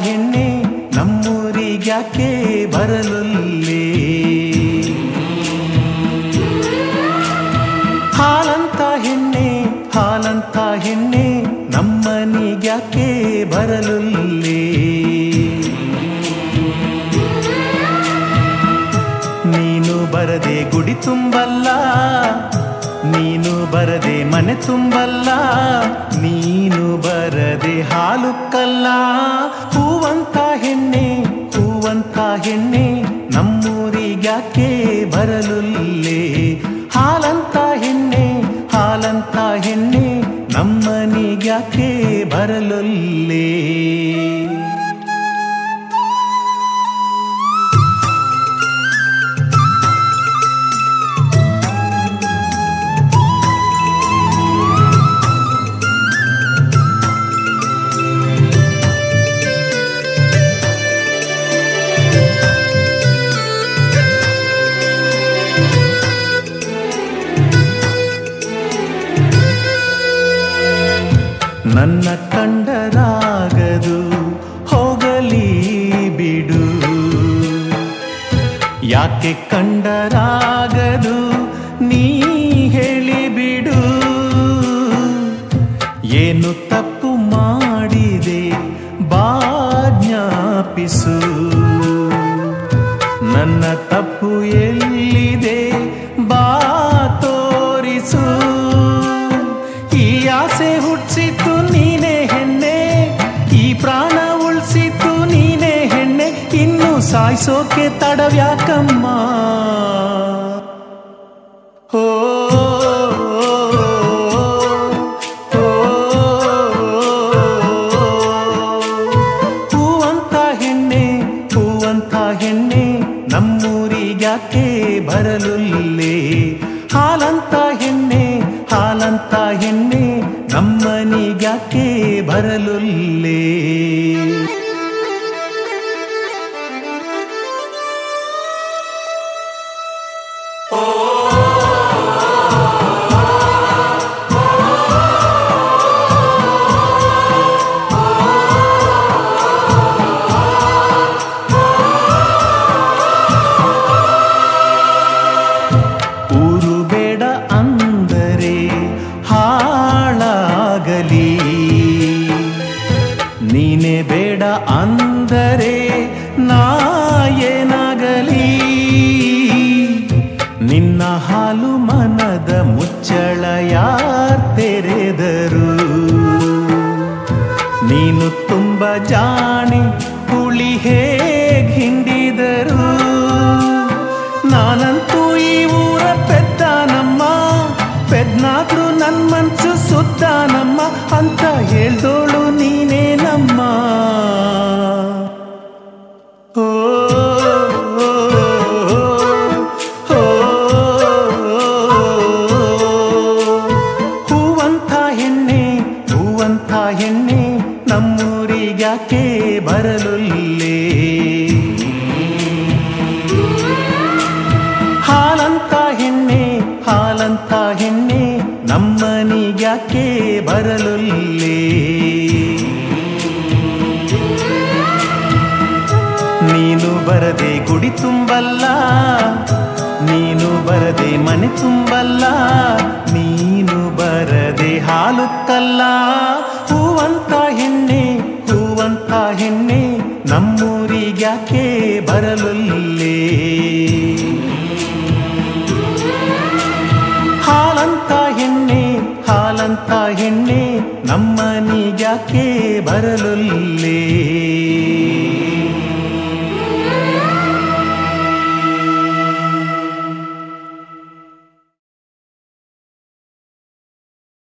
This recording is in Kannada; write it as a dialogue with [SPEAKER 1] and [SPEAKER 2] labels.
[SPEAKER 1] ಹೆಣ್ಣೆ ನಮ್ಮೂರಿಗ್ಯಾಕೆ ಬರಲುಲ್ಲೇ ಹಾಲಂತ ಹೆಣ್ಣೆ ಹಾಲಂತ ಹೆಣ್ಣೆ ನಮ್ಮನಿಗ್ಯಾಕೆ ಬರಲುಲ್ಲೇ ನೀನು ಬರದೆ ಗುಡಿ ತುಂಬಲ್ಲ ನೀನು ಬರದೆ ಮನೆ ತುಂಬಲ್ಲ ನೀನು ಬರದೆ ಹಾಲು ಕಲ್ಲ ಹೂವಂತ ಹೆಣ್ಣೆ ಹೂವಂತ ಹೆಣ್ಣೆ ನಮ್ಮೂರಿಗ್ಯಾಕೆ ಬರಲುಲ್ಲೇ ಹಾಲಂತ ಹೆಣ್ಣೆ ಹಾಲಂತ ಹೆಣ್ಣೆ ನಮ್ಮನಿಗ್ಯಾಕೆ ಬರಲುಲ್ಲೇ ನನ್ನ ಕಂಡರಾಗದು ಹೋಗಲಿ ಬಿಡು ಯಾಕೆ ಕಂಡರಾಗದು ನೀ ಹೇಳಿ ಬಿಡು ಏನು ತಪ್ಪು ಮಾಡಿದೆ ಬಾಜ್ಞಾಪಿಸು ನನ್ನ ತಪ್ಪು ಎಲ್ಲಿದೆ ಬಾ ತೋರಿಸು ಈ ಆಸೆ ಹುಟ್ಟಿಸಿತು ನೀನೇ ಹೆಣ್ಣೆ ಈ ಪ್ರಾಣ ಉಳಿಸಿತು ನೀನೇ ಹೆಣ್ಣೆ ಇನ್ನು ಸಾಯಿಸೋಕೆ ತಡವ್ಯಾಕಮ್ಮ ಓ ಹೂವಂತ ಹೆಣ್ಣೆ ಹೂವಂತ ಹೆಣ್ಣೆ ನಮ್ಮೂರಿಗ್ಯಾಕೆ ಬರಲುಲ್ಲೇ ಹಾಲಂತ ಹೆಣ್ಣೆ ಹಾಲಂತ ಹೆಣ್ಣೆ ನಮ್ಮನಿಗ್ಯಾಕೆ ಬರಲುಲ್ಲೇ ಊರು ಬೇಡ ಅಂದರೆ ಹಾಳಾಗಲಿ ನೀನೇ ಬೇಡ ಅಂದರೆ ನಾ ಏನಾಗಲಿ ನಿನ್ನ ಹಾಲು ಮನದ ಮುಚ್ಚಳ ಯಾರ್ ತೆರೆದರು ನೀನು ತುಂಬ ಜಾಣಿ ಹುಳಿ ಹೇಗ್ ಹಿಂಡಿದರು ನಾನಂತೂ ಈ ಊರ ಪೆದ್ದಾನಮ್ಮ ಪೆದ್ನಾದ್ರೂ ನನ್ ಮನ್ಸು ಸುದ್ದಾನಮ್ಮ ಅಂತ ಹೇಳ್ದೋಳು ನೀನೇನಮ್ಮ ಓ, ಓ, ಓ, ಹೂವಂತ ಹೆಣ್ಣೆ ಹೂವಂತ ಹೆಣ್ಣೆ ನಮ್ಮೂರಿಗ್ಯಾಕೆ ಬರಲುಲ್ಲೇ ಹಾಲಂತ ಹೆಣ್ಣೆ ಹಾಲಂತ ಹೆಣ್ಣೆ ನಮ್ಮನಿಗ್ಯಾಕೆ ಬರಲುಲ್ಲೇ ನೀನು ಬರದೆ ಗುಡಿ ತುಂಬಲ್ಲ ನೀನು ಬರದೆ ಮನೆ ತುಂಬಲ್ಲ ನೀನು ಬರದೆ ಹಾಲು ಕಲ್ಲ ಹೂವಂತ ಹೆಣ್ಣೆ ಹೂವಂತ ಹೆಣ್ಣೆ ನಮ್ಮೂರಿಗ್ಯಾಕೆ ಬರಲುಲ್ಲೇ ಹಾಲಂತ ಹೆಣ್ಣೆ ಹಾಲಂತ ಹೆಣ್ಣೆ ನಮ್ಮನಿಗ್ಯಾಕೆ ಬರಲುಲ್ಲೇ